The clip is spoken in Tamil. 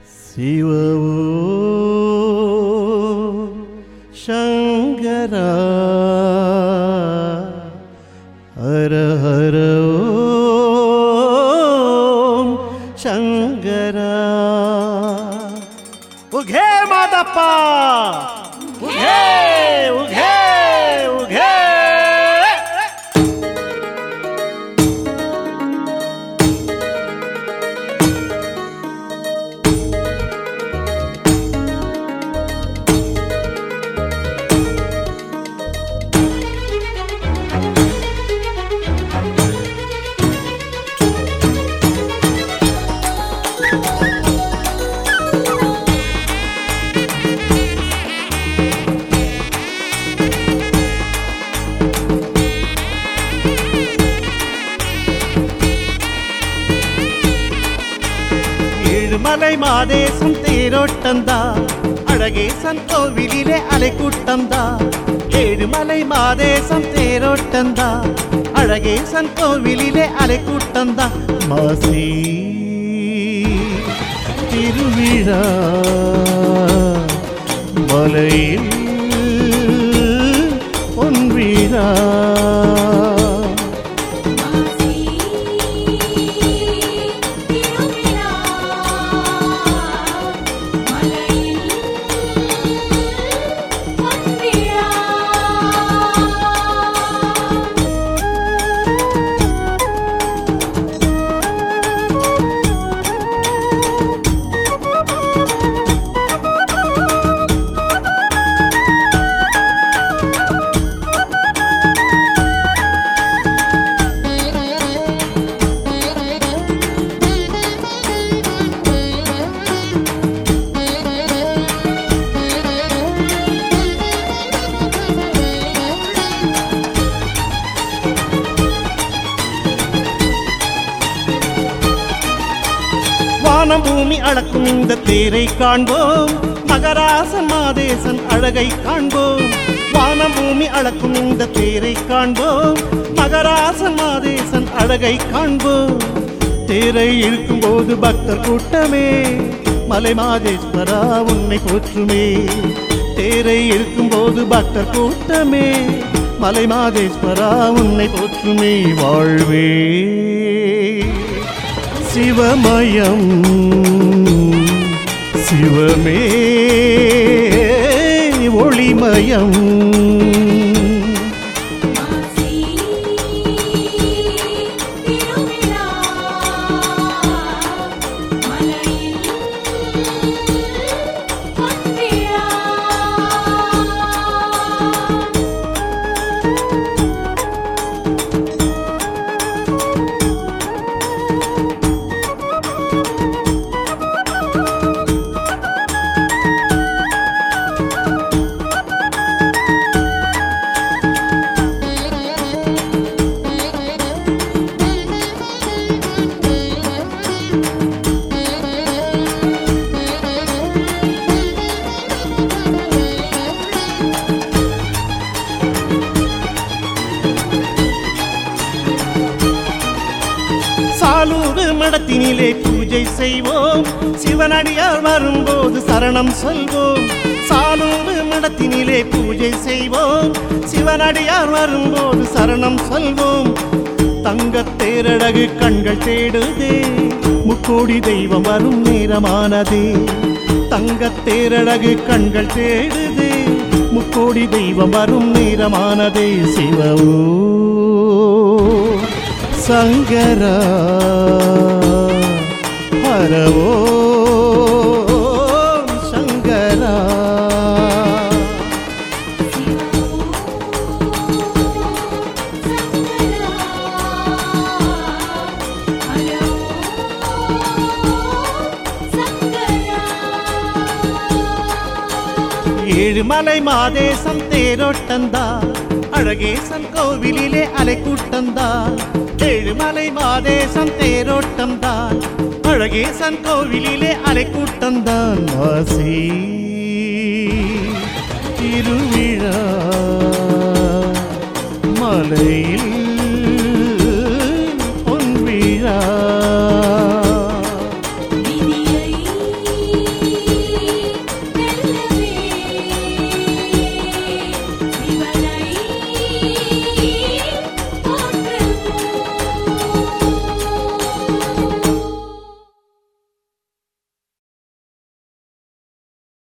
சிவவோ சங்கரா ஹர ஹர ஓம் சங்கரா உகே மாதப்பா உகே உகே உகே ஏழுமலை மாதேசம் தேரோட்டந்தா அழகேசன் கோவிலிலே அலைக்கூட்டந்தா ஏழுமலை மாதேசம் தேரோட்டந்தா அழகேசன் கோவிலிலே அலைக்கூட்டந்தா மாசி திருவிழா மலையில் பொன்விழா மாசி திருவிழா மலையில் பொன்விழா வானம் பூமி அளக்கும் இந்த தேரை காண்போம் மகராசன் மாதேசன் அழகை காண்போம் வானம் பூமி அளக்கும் இந்த தேரை காண்போம் மகராசன் மாதேசன் அழகை காண்போம் தேரை இருக்கும்போது பக்தர் கூட்டமே மலை மாதேஸ்வரா உன்னை போற்றுமே தேரை இருக்கும்போது பக்தர் கூட்டமே மலை மாதேஸ்வரா உன்னை போற்றுமே வாழ்வே சிவமயம் சிவமே ஒளிமயம் மாசி திருவிழா மலையில் பொன்விழா சாலூரு மடத்தினிலே பூஜை செய்வோம் சிவனடியார் வரும்போது சரணம் சொல்வோம் சாலூரு மடத்தினிலே பூஜை செய்வோம் சிவனடியார் வரும்போது சரணம் சொல்வோம் தங்கத் தேரழகு கண்கள் தேடுதே முக்கோடி தெய்வம் வரும் நேரமானதே தங்கத் தேரழகு கண்கள் தேடுதே முக்கோடி தெய்வம் வரும் நேரமானதே சிவவோ சங்கரா ஹரவோ சங்கரா ஏழுமலை மாதேசம் தேரோட்டந்தா அழகேசன் கோவிலிலே அலைக்கூட்டந்தா ஏழுமலை மாதேசம் தேரோட்டம்தான் அழகேசன் கோவிலிலே அலைக்கூட்டந்தான் வாசி திருவிழா மலையில்